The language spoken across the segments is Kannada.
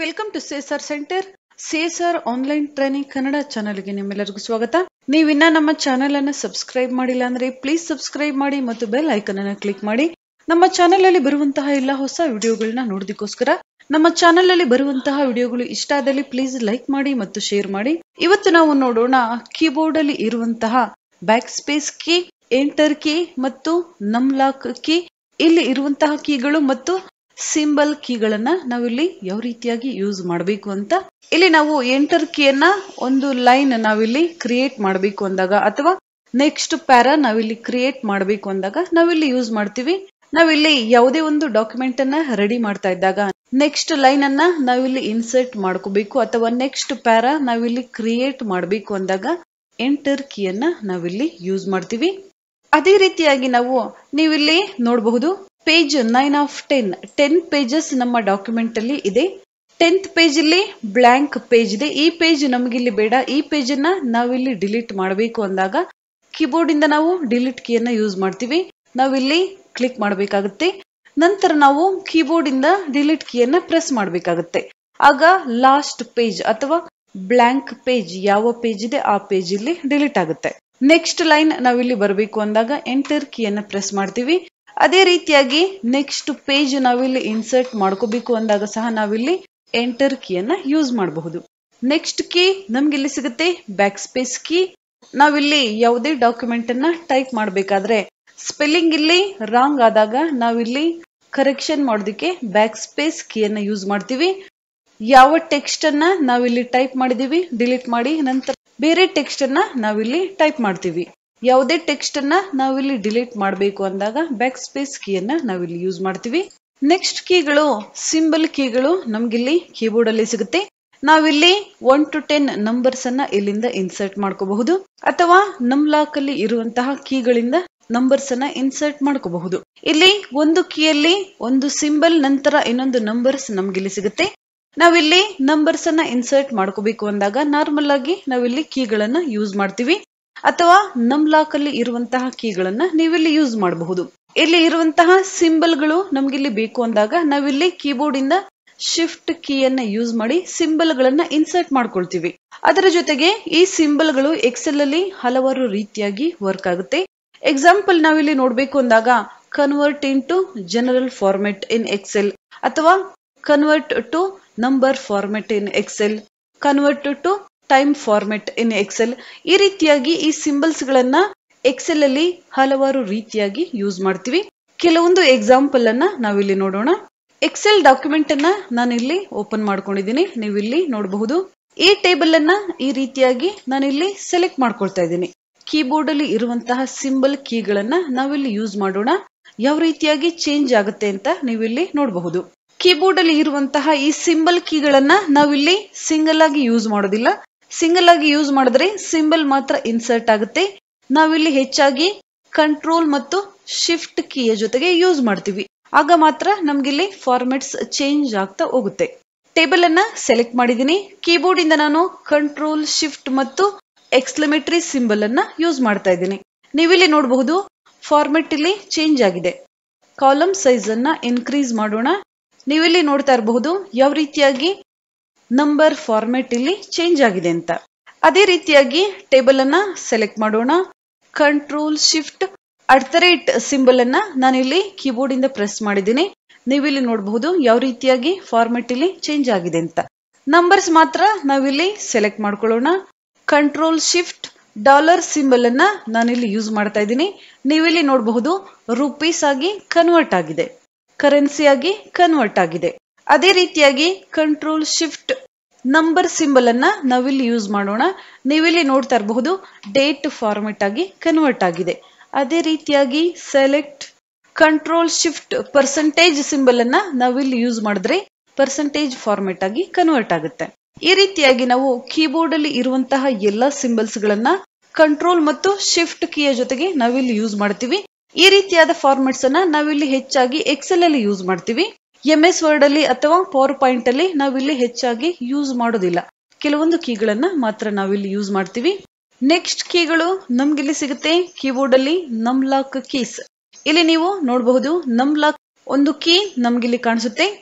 ವೆಲ್ಕಮ್ ಟು ಸೇಸರ್ ಸೆಂಟರ್ ಸೇಸರ್ ಆನ್ಲೈನ್ ಟ್ರೈನಿಂಗ್ ಕನ್ನಡ ಚಾನಲ್ಗೆ ನಿಮ್ಮೆಲ್ಲರಿಗೂ ಸ್ವಾಗತ ನೀವಿನ್ನ ನಮ್ಮ ಚಾನೆಲ್ ಅನ್ನು ಸಬ್ಸ್ಕ್ರೈಬ್ ಮಾಡಿಲ್ಲ ಅಂದ್ರೆ ಪ್ಲೀಸ್ ಸಬ್ಸ್ಕ್ರೈಬ್ ಮಾಡಿ ಮತ್ತು ಬೆಲ್ ಐಕನ್ ಅನ್ನು ಕ್ಲಿಕ್ ಮಾಡಿ ನಮ್ಮ ಚಾನೆಲ್ ಅಲ್ಲಿ ಬರುವಂತಹ ಎಲ್ಲ ಹೊಸ ವಿಡಿಯೋಗಳನ್ನ ನೋಡೋದಕ್ಕೋಸ್ಕರ ನಮ್ಮ ಚಾನೆಲ್ ಅಲ್ಲಿ ಬರುವಂತಹ ವಿಡಿಯೋಗಳು ಇಷ್ಟ ಆದಲ್ಲಿ ಪ್ಲೀಸ್ ಲೈಕ್ ಮಾಡಿ ಮತ್ತು ಶೇರ್ ಮಾಡಿ ಇವತ್ತು ನಾವು ನೋಡೋಣ ಕೀಬೋರ್ಡ್ ಅಲ್ಲಿ ಇರುವಂತಹ backspace key enter key ಮತ್ತು ನಮ್ ಲಾಕ್ ಕೀ ಇಲ್ಲಿ ಇರುವಂತಹ ಕೀಗಳು ಮತ್ತು ಸಿಂಬಲ್ ಕೀಗಳನ್ನ ನಾವಿಲ್ಲಿ ಯಾವ ರೀತಿಯಾಗಿ ಯೂಸ್ ಮಾಡಬೇಕು ಅಂತ ಇಲ್ಲಿ ನಾವು ಎಂಟರ್ ಕೀಯನ್ನ ಒಂದು ಲೈನ್ ನಾವಿಲ್ಲಿ ಕ್ರಿಯೇಟ್ ಮಾಡಬೇಕು ಅಂದಾಗ ಅಥವಾ ನೆಕ್ಸ್ಟ್ ಪ್ಯಾರಾ ನಾವಿಲ್ಲಿ ಕ್ರಿಯೇಟ್ ಮಾಡಬೇಕು ಅಂದಾಗ ನಾವಿಲ್ಲಿ ಯೂಸ್ ಮಾಡ್ತೀವಿ ನಾವಿಲ್ಲಿ ಯಾವುದೇ ಒಂದು ಡಾಕ್ಯುಮೆಂಟ್ ಅನ್ನ ರೆಡಿ ಮಾಡ್ತಾ ಇದ್ದಾಗ ನೆಕ್ಸ್ಟ್ ಲೈನ್ ಅನ್ನ ನಾವಿಲ್ಲಿ ಇನ್ಸರ್ಟ್ ಮಾಡ್ಕೋಬೇಕು ಅಥವಾ ನೆಕ್ಸ್ಟ್ ಪ್ಯಾರಾ ನಾವಿಲ್ಲಿ ಕ್ರಿಯೇಟ್ ಮಾಡಬೇಕು ಅಂದಾಗ ಎಂಟರ್ ಕೀಯನ್ನ ನಾವಿಲ್ಲಿ ಯೂಸ್ ಮಾಡ್ತೀವಿ ಅದೇ ರೀತಿಯಾಗಿ ನಾವು ನೀವಿಲ್ಲಿ ನೋಡಬಹುದು page nine of ten ten pages ನಮ್ಮ ಡಾಕ್ಯುಮೆಂಟ್ ಅಲ್ಲಿ ಇದೆ ಟೆಂತ್ ಪೇಜ್ ಇಲ್ಲಿ ಬ್ಲಾಂಕ್ ಪೇಜ್ ಇದೆ ಈ ಪೇಜ್ ನಮ್ಗೆ ಇಲ್ಲಿ ಬೇಡ ಈ ಪೇಜ್ ಅನ್ನ ನಾವಿಲ್ಲಿ ಡಿಲೀಟ್ ಮಾಡಬೇಕು ಅಂದಾಗ ಕೀಬೋರ್ಡ್ ಇಂದ ನಾವು ಡಿಲೀಟ್ ಕೀಯನ್ನ ಯೂಸ್ ಮಾಡ್ತೀವಿ ನಾವಿಲ್ಲಿ ಕ್ಲಿಕ್ ಮಾಡಬೇಕಾಗುತ್ತೆ ನಂತರ ನಾವು ಕೀಬೋರ್ಡ್ ಇಂದ ಡಿಲೀಟ್ ಕೀಯನ್ನ ಪ್ರೆಸ್ ಮಾಡಬೇಕಾಗುತ್ತೆ ಆಗ ಲಾಸ್ಟ್ ಪೇಜ್ ಅಥವಾ ಬ್ಲಾಂಕ್ ಪೇಜ್ ಯಾವ ಪೇಜ್ ಇದೆ ಆ ಪೇಜ್ ಇಲ್ಲಿ ಡಿಲೀಟ್ ಆಗುತ್ತೆ ನೆಕ್ಸ್ಟ್ ಲೈನ್ ನಾವಿಲ್ಲಿ ಬರಬೇಕು ಅಂದಾಗ ಎಂಟರ್ ಕೀಯನ್ನ ಪ್ರೆಸ್ ಮಾಡ್ತೀವಿ ಅದೇ ರೀತಿಯಾಗಿ ನೆಕ್ಸ್ಟ್ ಪೇಜ್ ನಾವಿಲ್ಲಿ ಇನ್ಸರ್ಟ್ ಮಾಡ್ಕೋಬೇಕು ಅಂದಾಗ ಸಹ ನಾವಿಲ್ಲಿ ಎಂಟರ್ ಕೀಯನ್ನ ಯೂಸ್ ಮಾಡಬಹುದು ನೆಕ್ಸ್ಟ್ ಕೀ ನಮ್ಗೆ ಇಲ್ಲಿ ಸಿಗುತ್ತೆ ಬ್ಯಾಕ್ ಸ್ಪೇಸ್ ಕೀ ನಾವಿಲ್ಲಿ ಯಾವುದೇ ಡಾಕ್ಯುಮೆಂಟ್ ಅನ್ನ ಟೈಪ್ ಮಾಡಬೇಕಾದ್ರೆ ಸ್ಪೆಲ್ಲಿಂಗ್ ಇಲ್ಲಿ ರಾಂಗ್ ಆದಾಗ ನಾವಿಲ್ಲಿ ಕರೆಕ್ಷನ್ ಮಾಡೋದಕ್ಕೆ ಬ್ಯಾಕ್ ಸ್ಪೇಸ್ ಕೀಯನ್ನ ಯೂಸ್ ಮಾಡ್ತೀವಿ ಯಾವ ಟೆಕ್ಸ್ಟ್ ಅನ್ನ ನಾವಿಲ್ಲಿ ಟೈಪ್ ಮಾಡಿದೀವಿ ಡಿಲೀಟ್ ಮಾಡಿ ನಂತರ ಬೇರೆ ಟೆಕ್ಸ್ಟ್ ಅನ್ನ ನಾವಿಲ್ಲಿ ಟೈಪ್ ಮಾಡ್ತೀವಿ ಯಾವುದೇ ಟೆಕ್ಸ್ಟ್ ಅನ್ನ ನಾವಿಲ್ಲಿ ಡಿಲೀಟ್ ಮಾಡಬೇಕು ಅಂದಾಗ ಬ್ಯಾಕ್ ಸ್ಪೇಸ್ ಕೀಯನ್ನ ನಾವಿಲ್ಲಿ ಯೂಸ್ ಮಾಡ್ತೀವಿ ನೆಕ್ಸ್ಟ್ ಕೀಗಳು ಸಿಂಬಲ್ ಕೀಗಳು ನಮ್ಗಿಲ್ಲಿ ಕೀಬೋರ್ಡ್ ಅಲ್ಲಿ ಸಿಗುತ್ತೆ ನಾವಿಲ್ಲಿ ಒನ್ ಟು ಟೆನ್ ನಂಬರ್ಸ್ ಅನ್ನ ಇಲ್ಲಿಂದ ಇನ್ಸರ್ಟ್ ಮಾಡ್ಕೋಬಹುದು ಅಥವಾ ನಮ್ ಲಾಕ್ ಅಲ್ಲಿ ಇರುವಂತಹ ಕೀಗಳಿಂದ ನಂಬರ್ಸ್ ಅನ್ನ ಇನ್ಸರ್ಟ್ ಮಾಡ್ಕೋಬಹುದು ಇಲ್ಲಿ ಒಂದು ಕೀಯಲ್ಲಿ ಒಂದು ಸಿಂಬಲ್ ನಂತರ ಇನ್ನೊಂದು ನಂಬರ್ಸ್ ನಮ್ಗಿಲ್ಲಿ ಸಿಗುತ್ತೆ ನಾವಿಲ್ಲಿ ನಂಬರ್ಸ್ ಅನ್ನ ಇನ್ಸರ್ಟ್ ಮಾಡ್ಕೋಬೇಕು ಅಂದಾಗ ನಾರ್ಮಲ್ ಆಗಿ ನಾವಿಲ್ಲಿ ಕೀಗಳನ್ನ ಯೂಸ್ ಮಾಡ್ತೀವಿ ಅಥವಾ ನಮ್ ಲಾಕ್ ಅಲ್ಲಿ ಇರುವಂತಹ ಕೀಗಳನ್ನ ನೀವಿಲ್ಲಿ ಯೂಸ್ ಮಾಡಬಹುದು ಇಲ್ಲಿ ಇರುವಂತಹ ಸಿಂಬಲ್ಗಳು ನಮ್ಗಿಲ್ಲಿ ಬೇಕು ಅಂದಾಗ ನಾವಿಲ್ಲಿ ಕೀಬೋರ್ಡ್ ಇಂದ ಶಿಫ್ಟ್ ಕೀಯನ್ನ ಯೂಸ್ ಮಾಡಿ ಸಿಂಬಲ್ ಗಳನ್ನ ಇನ್ಸರ್ಟ್ ಮಾಡ್ಕೊಳ್ತೀವಿ ಅದರ ಜೊತೆಗೆ ಈ ಸಿಂಬಲ್ಗಳು ಎಕ್ಸೆಲ್ ಅಲ್ಲಿ ಹಲವಾರು ರೀತಿಯಾಗಿ ವರ್ಕ್ ಆಗುತ್ತೆ ಎಕ್ಸಾಂಪಲ್ ನಾವಿಲ್ಲಿ ನೋಡ್ಬೇಕು ಅಂದಾಗ convert into general format in Excel ಅಥವಾ convert to number format in Excel convert to time format in Excel ಈ ರೀತಿಯಾಗಿ ಈ ಸಿಂಬಲ್ಸ್ ಗಳನ್ನ ಎಕ್ಸೆಲ್ ಅಲ್ಲಿ ಹಲವಾರು ರೀತಿಯಾಗಿ ಯೂಸ್ ಮಾಡ್ತೀವಿ ಕೆಲವೊಂದು ಎಕ್ಸಾಂಪಲ್ ಅನ್ನ ನಾವಿಲ್ಲಿ ನೋಡೋಣ ಎಕ್ಸೆಲ್ ಡಾಕ್ಯುಮೆಂಟ್ ಅನ್ನ ನಾನಿಲ್ಲಿ ಓಪನ್ ಮಾಡ್ಕೊಂಡಿದ್ದೀನಿ ನೀವು ಇಲ್ಲಿ ನೋಡಬಹುದು ಈ ಟೇಬಲ್ ಅನ್ನ ಈ ರೀತಿಯಾಗಿ ನಾನಿಲ್ಲಿ ಸೆಲೆಕ್ಟ್ ಮಾಡ್ಕೊಳ್ತಾ ಇದ್ದೀನಿ ಕೀಬೋರ್ಡ್ ಅಲ್ಲಿ ಇರುವಂತಹ ಸಿಂಬಲ್ ಕೀಗಳನ್ನ ನಾವಿಲ್ಲಿ ಯೂಸ್ ಮಾಡೋಣ ಯಾವ ರೀತಿಯಾಗಿ ಚೇಂಜ್ ಆಗುತ್ತೆ ಅಂತ ನೀವಿಲ್ಲಿ ನೋಡಬಹುದು ಕೀಬೋರ್ಡ್ ಅಲ್ಲಿ ಇರುವಂತಹ ಈ ಸಿಂಬಲ್ ಕೀಗಳನ್ನ ನಾವಿಲ್ಲಿ ಸಿಂಗಲ್ ಆಗಿ ಯೂಸ್ ಮಾಡೋದಿಲ್ಲ ಸಿಂಗಲ್ ಆಗಿ ಯೂಸ್ ಮಾಡಿದ್ರೆ ಸಿಂಬಲ್ ಮಾತ್ರ ಇನ್ಸರ್ಟ್ ಆಗುತ್ತೆ ನಾವಿಲ್ಲಿ ಹೆಚ್ಚಾಗಿ ಕಂಟ್ರೋಲ್ ಮತ್ತು ಶಿಫ್ಟ್ ಕೀಯ ಜೊತೆಗೆ ಯೂಸ್ ಮಾಡ್ತೀವಿ ಆಗ ಮಾತ್ರ ನಮ್ಗಿಲ್ಲಿ ಫಾರ್ಮೆಟ್ಸ್ ಚೇಂಜ್ ಆಗ್ತಾ ಹೋಗುತ್ತೆ ಟೇಬಲ್ ಅನ್ನ ಸೆಲೆಕ್ಟ್ ಮಾಡಿದ್ದೀನಿ ಕೀಬೋರ್ಡ್ ಇಂದ ನಾನು ಕಂಟ್ರೋಲ್ ಶಿಫ್ಟ್ ಮತ್ತು ಎಕ್ಸ್ಲಮೇಟರಿ ಸಿಂಬಲ್ ಅನ್ನ ಯೂಸ್ ಮಾಡ್ತಾ ಇದ್ದೀನಿ ನೀವಿಲ್ಲಿ ನೋಡಬಹುದು ಫಾರ್ಮೆಟ್ ಇಲ್ಲಿ ಚೇಂಜ್ ಆಗಿದೆ ಕಾಲಮ್ ಸೈಜ್ ಅನ್ನ ಇನ್ಕ್ರೀಸ್ ಮಾಡೋಣ ನೀವಿಲ್ಲಿ ನೋಡ್ತಾ ಇರಬಹುದು ಯಾವ ರೀತಿಯಾಗಿ ನಂಬರ್ ಫಾರ್ಮೆಟ್ ಇಲ್ಲಿ ಚೇಂಜ್ ಆಗಿದೆ ಅಂತ ಅದೇ ರೀತಿಯಾಗಿ ಟೇಬಲ್ ಅನ್ನ ಸೆಲೆಕ್ಟ್ ಮಾಡೋಣ control shift at the rate symbol ಅನ್ನ ನಾನಿಲ್ಲಿ ಕೀಬೋರ್ಡ್ ಇಂದ ಪ್ರೆಸ್ ಮಾಡಿದ್ದೀನಿ ನೀವಿಲ್ಲಿ ನೋಡಬಹುದು ಯಾವ ರೀತಿಯಾಗಿ ಫಾರ್ಮೆಟ್ ಇಲ್ಲಿ ಚೇಂಜ್ ಆಗಿದೆ ಅಂತ ನಂಬರ್ಸ್ ಮಾತ್ರ ನಾವಿಲ್ಲಿ ಸೆಲೆಕ್ಟ್ ಮಾಡ್ಕೊಳ್ಳೋಣ ಕಂಟ್ರೋಲ್ ಶಿಫ್ಟ್ ಡಾಲರ್ ಸಿಂಬಲ್ ಅನ್ನ ನಾನಿಲ್ಲಿ ಯೂಸ್ ಮಾಡ್ತಾ ಇದ್ದೀನಿ ನೀವಿಲ್ಲಿ ನೋಡಬಹುದು ರುಪೀಸ್ ಆಗಿ ಕನ್ವರ್ಟ್ ಆಗಿದೆ ಕರೆನ್ಸಿ ಆಗಿ ಕನ್ವರ್ಟ್ ಆಗಿದೆ ಅದೇ ರೀತಿಯಾಗಿ ಕಂಟ್ರೋಲ್ ಶಿಫ್ಟ್ ನಂಬರ್ ಸಿಂಬಲ್ ಅನ್ನ ನಾವಿಲ್ಲಿ ಯೂಸ್ ಮಾಡೋಣ ನೀವಿಲ್ಲಿ ನೋಡ್ತಾ ಇರಬಹುದು ಡೇಟ್ ಫಾರ್ಮೆಟ್ ಆಗಿ ಕನ್ವರ್ಟ್ ಆಗಿದೆ ಅದೇ ರೀತಿಯಾಗಿ select control shift percentage symbol ಅನ್ನ ನಾವಿಲ್ಲಿ ಯೂಸ್ ಮಾಡಿದ್ರೆ ಪರ್ಸೆಂಟೇಜ್ ಫಾರ್ಮೆಟ್ ಆಗಿ ಕನ್ವರ್ಟ್ ಆಗುತ್ತೆ ಈ ರೀತಿಯಾಗಿ ನಾವು ಕೀಬೋರ್ಡ್ ಅಲ್ಲಿ ಇರುವಂತಹ ಎಲ್ಲಾ ಸಿಂಬಲ್ಸ್ ಗಳನ್ನ ಕಂಟ್ರೋಲ್ ಮತ್ತು ಶಿಫ್ಟ್ ಕೀಯ ಜೊತೆಗೆ ನಾವಿಲ್ಲಿ ಯೂಸ್ ಮಾಡ್ತೀವಿ ಈ ರೀತಿಯಾದ ಫಾರ್ಮೆಟ್ಸ್ ಅನ್ನ ನಾವಿಲ್ಲಿ ಹೆಚ್ಚಾಗಿ ಎಕ್ಸೆಲ್ ಅಲ್ಲಿ ಯೂಸ್ ಮಾಡ್ತೀವಿ ಎಂ ಎಸ್ ವರ್ಡ್ ಅಲ್ಲಿ ಅಥವಾ ಪವರ್ ಪಾಯಿಂಟ್ ಅಲ್ಲಿ ನಾವಿಲ್ಲಿ ಹೆಚ್ಚಾಗಿ ಯೂಸ್ ಮಾಡೋದಿಲ್ಲ ಕೆಲವೊಂದು ಕೀಗಳನ್ನ ಮಾತ್ರ ನಾವಿಲ್ಲಿ ಯೂಸ್ ಮಾಡ್ತೀವಿ ನೆಕ್ಸ್ಟ್ ಕೀಗಳು ನಮ್ಗಿಲ್ಲಿ ಸಿಗುತ್ತೆ ಕೀಬೋರ್ಡ್ ಅಲ್ಲಿ ನಮ್ ಲಾಕ್ ಕೀಸ್ ಇಲ್ಲಿ ನೀವು ನೋಡಬಹುದು ನಮ್ ಲಾಕ್ ಒಂದು ಕೀ ನಮ್ಗಿಲ್ಲಿ ಕಾಣಿಸುತ್ತೆ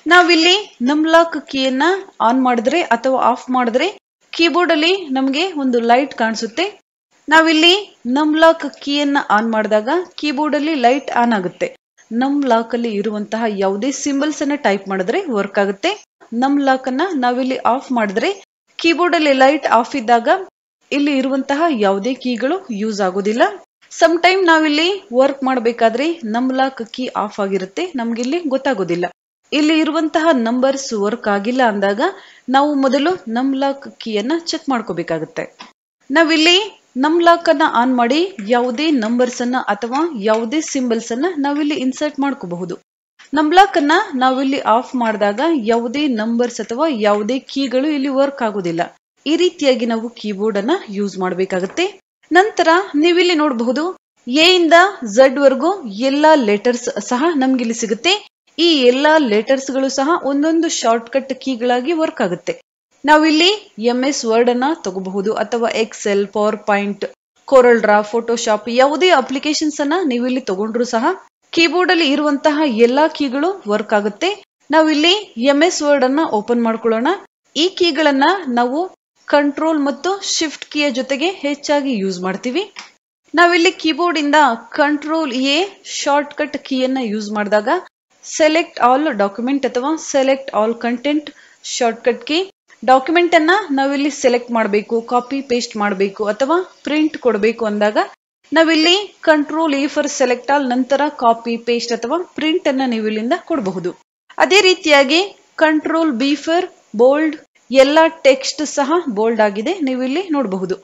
ನಾವಿಲ್ಲಿ ನಮ್ ಲಾಕ್ ಕೀಯನ್ನ ಆನ್ ಮಾಡಿದ್ರೆ ಅಥವಾ ಆಫ್ ಮಾಡಿದ್ರೆ ಕೀಬೋರ್ಡ್ ಅಲ್ಲಿ ನಮಗೆ ಒಂದು ಲೈಟ್ ಕಾಣಿಸುತ್ತೆ ನಾವಿಲ್ಲಿ ನಮ್ ಲಾಕ್ ಕೀಯನ್ನ ಆನ್ ಮಾಡಿದಾಗ ಕೀಬೋರ್ಡ್ ಅಲ್ಲಿ ಲೈಟ್ ಆನ್ ಆಗುತ್ತೆ ನಮ್ ಲಾಕ್ ಅಲ್ಲಿ ಇರುವಂತಹ ಯಾವುದೇ ಸಿಂಬಲ್ಸ್ ಅನ್ನ ಟೈಪ್ ಮಾಡಿದ್ರೆ ವರ್ಕ್ ಆಗುತ್ತೆ ನಮ್ ಲಾಕ್ ಅನ್ನ ನಾವಿಲ್ಲಿ ಆಫ್ ಮಾಡಿದ್ರೆ ಕೀಬೋರ್ಡ್ ಅಲ್ಲಿ ಲೈಟ್ ಆಫ್ ಇದ್ದಾಗ ಇಲ್ಲಿ ಇರುವಂತಹ ಯಾವುದೇ ಕೀಗಳು ಯೂಸ್ ಆಗೋದಿಲ್ಲ ಸಮ್ ಟೈಮ್ ನಾವಿಲ್ಲಿ ವರ್ಕ್ ಮಾಡಬೇಕಾದ್ರೆ ನಮ್ ಲಾಕ್ ಕೀ ಆಫ್ ಆಗಿರುತ್ತೆ ನಮ್ಗಿಲ್ಲಿ ಗೊತ್ತಾಗೋದಿಲ್ಲ ಇಲ್ಲಿ ಇರುವಂತಹ ನಂಬರ್ಸ್ ವರ್ಕ್ ಆಗಿಲ್ಲ ಅಂದಾಗ ನಾವು ಮೊದಲು ನಮ್ ಲಾಕ್ ಕೀಯನ್ನ ಚೆಕ್ ಮಾಡ್ಕೋಬೇಕಾಗುತ್ತೆ ನಾವಿಲ್ಲಿ ನಮ್ ಲಾಕ್ ಅನ್ನ ಆನ್ ಮಾಡಿ ಯಾವುದೇ ನಂಬರ್ಸ್ ಅನ್ನ ಅಥವಾ ಯಾವುದೇ ಸಿಂಬಲ್ಸ್ ಅನ್ನ ನಾವಿಲ್ಲಿ ಇನ್ಸರ್ಟ್ ಮಾಡ್ಕೋಬಹುದು ನಮ್ ಲಾಕ್ ಅನ್ನ ನಾವಿಲ್ಲಿ ಆಫ್ ಮಾಡಿದಾಗ ಯಾವುದೇ ನಂಬರ್ಸ್ ಅಥವಾ ಯಾವುದೇ ಕೀಗಳು ಇಲ್ಲಿ ವರ್ಕ್ ಆಗೋದಿಲ್ಲ ಈ ರೀತಿಯಾಗಿ ನಾವು ಕೀಬೋರ್ಡ್ ಅನ್ನ ಯೂಸ್ ಮಾಡಬೇಕಾಗುತ್ತೆ ನಂತರ ನೀವಿಲ್ಲಿ ನೋಡಬಹುದು ಎ ಇಂದ ಝಡ್ ವರೆಗೂ ಎಲ್ಲಾ ಲೆಟರ್ಸ್ ಸಹ ನಮ್ಗಿಲ್ಲಿ ಸಿಗುತ್ತೆ ಈ ಎಲ್ಲಾ ಲೆಟರ್ಸ್ ಗಳು ಸಹ ಒಂದೊಂದು ಶಾರ್ಟ್ ಕಟ್ ಕೀಗಳಾಗಿ ವರ್ಕ್ ಆಗುತ್ತೆ ನಾವಿಲ್ಲಿ ಎಂ ಎಸ್ ವರ್ಡ್ ಅನ್ನ ತಗೋಬಹುದು ಅಥವಾ Excel PowerPoint Corel Draw Photoshop ಯಾವುದೇ ಅಪ್ಲಿಕೇಶನ್ಸ್ ಅನ್ನ ನೀವು ಇಲ್ಲಿ ತಗೊಂಡ್ರು ಸಹ ಕೀಬೋರ್ಡ್ ಅಲ್ಲಿ ಇರುವಂತಹ ಎಲ್ಲಾ ಕೀಗಳು ವರ್ಕ್ ಆಗುತ್ತೆ ನಾವಿಲ್ಲಿ ಎಂ ಎಸ್ ವರ್ಡ್ ಅನ್ನ ಓಪನ್ ಮಾಡ್ಕೊಳ್ಳೋಣ ಈ ಕೀಗಳನ್ನ ನಾವು ಕಂಟ್ರೋಲ್ ಮತ್ತು ಶಿಫ್ಟ್ ಕೀಯ ಜೊತೆಗೆ ಹೆಚ್ಚಾಗಿ ಯೂಸ್ ಮಾಡ್ತೀವಿ ನಾವಿಲ್ಲಿ ಕೀಬೋರ್ಡ್ ಇಂದ ಕಂಟ್ರೋಲ್ ಎ ಶಾರ್ಟ್ ಕಟ್ ಕೀಯನ್ನ ಯೂಸ್ ಮಾಡಿದಾಗ ಸೆಲೆಕ್ಟ್ ಆಲ್ ಡಾಕ್ಯುಮೆಂಟ್ ಅಥವಾ select all content shortcut key document ಅನ್ನ ನಾವಿಲ್ಲಿ ಸೆಲೆಕ್ಟ್ ಮಾಡಬೇಕು ಕಾಪಿ ಪೇಸ್ಟ್ ಮಾಡಬೇಕು ಅಥವಾ ಪ್ರಿಂಟ್ ಕೊಡಬೇಕು ಅಂದಾಗ ನಾವಿಲ್ಲಿ control A for select all ನಂತರ ಕಾಪಿ ಪೇಸ್ಟ್ ಅಥವಾ ಪ್ರಿಂಟ್ ಅನ್ನ ನೀವು ಇಲ್ಲಿಂದ ಕೊಡಬಹುದು ಅದೇ ರೀತಿಯಾಗಿ ಕಂಟ್ರೋಲ್ ಬಿ ಫರ್ ಬೋಲ್ಡ್ ಎಲ್ಲ ಟೆಕ್ಸ್ಟ್ ಸಹ ಬೋಲ್ಡ್ ಆಗಿದೆ ನೀವು ಇಲ್ಲಿ ನೋಡಬಹುದು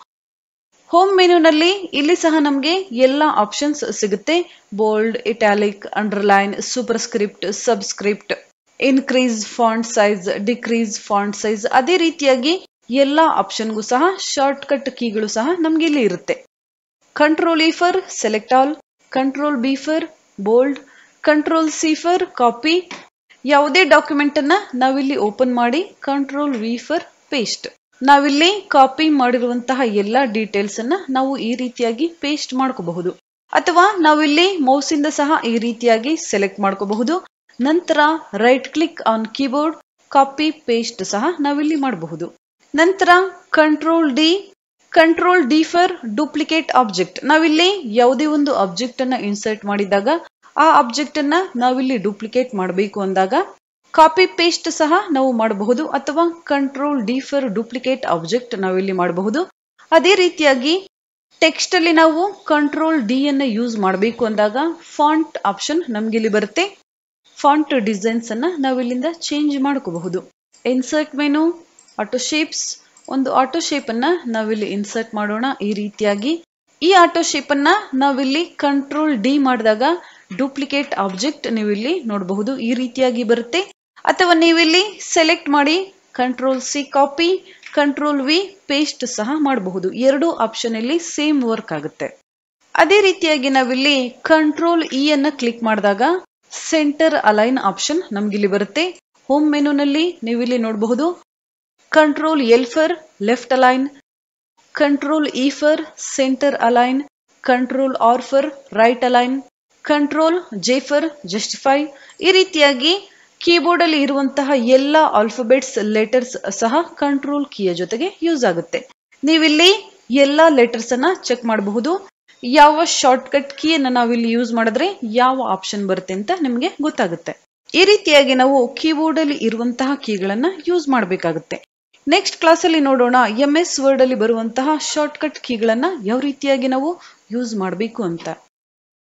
ಹೋಮ್ ಮೆನುನಲ್ಲಿ ಇಲ್ಲಿ ಸಹ ನಮಗೆ ಎಲ್ಲ ಆಪ್ಷನ್ಸ್ ಸಿಗುತ್ತೆ bold italic underline superscript subscript increase font size decrease font size ಅದೇ ರೀತಿಯಾಗಿ ಎಲ್ಲ ಆಪ್ಷನ್ಗೂ ಸಹ ಶಾರ್ಟ್ ಕಟ್ ಕೀಗಳು ಸಹ ನಮ್ಗೆ ಇಲ್ಲಿ ಇರುತ್ತೆ control E for select all control B for bold control C for copy ಯಾವುದೇ ಡಾಕ್ಯುಮೆಂಟ್ ಅನ್ನ ನಾವಿಲ್ಲಿ ಓಪನ್ ಮಾಡಿ ಕಂಟ್ರೋಲ್ ವಿ ಫರ್ ಪೇಸ್ಟ್ ನಾವಿಲ್ಲಿ ಕಾಪಿ ಮಾಡಿರುವಂತಹ ಎಲ್ಲಾ ಡೀಟೇಲ್ಸ್ ಅನ್ನ ನಾವು ಈ ರೀತಿಯಾಗಿ ಪೇಸ್ಟ್ ಮಾಡ್ಕೋಬಹುದು ಅಥವಾ ನಾವಿಲ್ಲಿ ಮೌಸ್ ಇಂದ ಸಹ ಈ ರೀತಿಯಾಗಿ ಸೆಲೆಕ್ಟ್ ಮಾಡ್ಕೋಬಹುದು ನಂತರ right click on keyboard copy paste ಸಹ ನಾವಿಲ್ಲಿ ಮಾಡಬಹುದು ನಂತರ control D control D for duplicate object ನಾವಿಲ್ಲಿ ಯಾವುದೇ ಒಂದು ಆಬ್ಜೆಕ್ಟ್ ಅನ್ನ ಇನ್ಸರ್ಟ್ ಮಾಡಿದಾಗ ಆ ಆಬ್ಜೆಕ್ಟ್ ಅನ್ನ ನಾವಿಲ್ಲಿ ಡೂಪ್ಲಿಕೇಟ್ ಮಾಡಬೇಕು ಅಂದಾಗ ಕಾಪಿ ಪೇಸ್ಟ್ ಸಹ ನಾವು ಮಾಡಬಹುದು ಅಥವಾ control D for duplicate object ನಾವಿಲ್ಲಿ ಮಾಡಬಹುದು ಅದೇ ರೀತಿಯಾಗಿ ಟೆಕ್ಸ್ಟ್ ಅಲ್ಲಿ ನಾವು ಕಂಟ್ರೋಲ್ ಡಿ ಅನ್ನ ಯೂಸ್ ಮಾಡಬೇಕು ಅಂದಾಗ ಫಾಂಟ್ ಆಪ್ಷನ್ ನಮ್ಗೆ ಇಲ್ಲಿ ಬರುತ್ತೆ ಫಾಂಟ್ ಡಿಸೈನ್ಸ್ ಅನ್ನ ನಾವಿಲ್ಲಿಂದ ಚೇಂಜ್ ಮಾಡ್ಕೋಬಹುದು ಇನ್ಸರ್ಟ್ ಮೆನು ಆಟೋ ಶೇಪ್ಸ್ ಒಂದು ಆಟೋ ಶೇಪ್ ಅನ್ನ ನಾವಿಲ್ಲಿ ಇನ್ಸರ್ಟ್ ಮಾಡೋಣ ಈ ರೀತಿಯಾಗಿ ಈ ಆಟೋ ಶೇಪ್ ಅನ್ನ ನಾವಿಲ್ಲಿ ಕಂಟ್ರೋಲ್ ಡಿ ಮಾಡಿದಾಗ ಡೂಪ್ಲಿಕೇಟ್ ಆಬ್ಜೆಕ್ಟ್ ನೀವು ಇಲ್ಲಿ ನೋಡಬಹುದು ಈ ರೀತಿಯಾಗಿ ಬರುತ್ತೆ ಅಥವಾ ನೀವಿಲ್ಲಿ ಸೆಲೆಕ್ಟ್ ಮಾಡಿ control C copy control V paste ಸಹ ಮಾಡಬಹುದು ಎರಡು ಆಪ್ಷನ್ ಇಲ್ಲಿ ಸೇಮ್ ವರ್ಕ್ ಆಗುತ್ತೆ ಅದೇ ರೀತಿಯಾಗಿ ನಾವಿಲ್ಲಿ ಕಂಟ್ರೋಲ್ ಇ ಅನ್ನ ಕ್ಲಿಕ್ ಮಾಡಿದಾಗ ಸೆಂಟರ್ ಅಲೈನ್ ಆಪ್ಷನ್ ನಮ್ಗಿಲ್ಲಿ ಬರುತ್ತೆ ಹೋಮ್ ಮೆನುನಲ್ಲಿ ನೀವಿಲ್ಲಿ ನೋಡಬಹುದು control L for left align control E for centre align control R for right align control J for justify ಈ ರೀತಿಯಾಗಿ ಕೀಬೋರ್ಡ್ ಅಲ್ಲಿ ಇರುವಂತಹ ಎಲ್ಲ ಆಲ್ಫಾಬೆಟ್ಸ್ ಲೆಟರ್ಸ್ ಸಹ ಕಂಟ್ರೋಲ್ ಕೀಯ ಜೊತೆಗೆ ಯೂಸ್ ಆಗುತ್ತೆ ನೀವಿಲ್ಲಿ ಎಲ್ಲಾ ಲೆಟರ್ಸ್ ಅನ್ನ ಚೆಕ್ ಮಾಡಬಹುದು ಯಾವ ಶಾರ್ಟ್ ಕಟ್ ಕೀಯನ್ನ ನಾವಿಲ್ಲಿ ಯೂಸ್ ಮಾಡಿದ್ರೆ ಯಾವ ಆಪ್ಷನ್ ಬರುತ್ತೆ ಅಂತ ನಿಮ್ಗೆ ಗೊತ್ತಾಗುತ್ತೆ ಈ ರೀತಿಯಾಗಿ ನಾವು ಕೀಬೋರ್ಡ್ ಅಲ್ಲಿ ಇರುವಂತಹ ಕೀಗಳನ್ನ ಯೂಸ್ ಮಾಡಬೇಕಾಗುತ್ತೆ ನೆಕ್ಸ್ಟ್ ಕ್ಲಾಸ್ ಅಲ್ಲಿ ನೋಡೋಣ ಎಂ ಎಸ್ ವರ್ಡ್ ಅಲ್ಲಿ ಬರುವಂತಹ ಶಾರ್ಟ್ ಕಟ್ ಕೀಗಳನ್ನ ಯಾವ ರೀತಿಯಾಗಿ ನಾವು ಯೂಸ್ ಮಾಡಬೇಕು ಅಂತ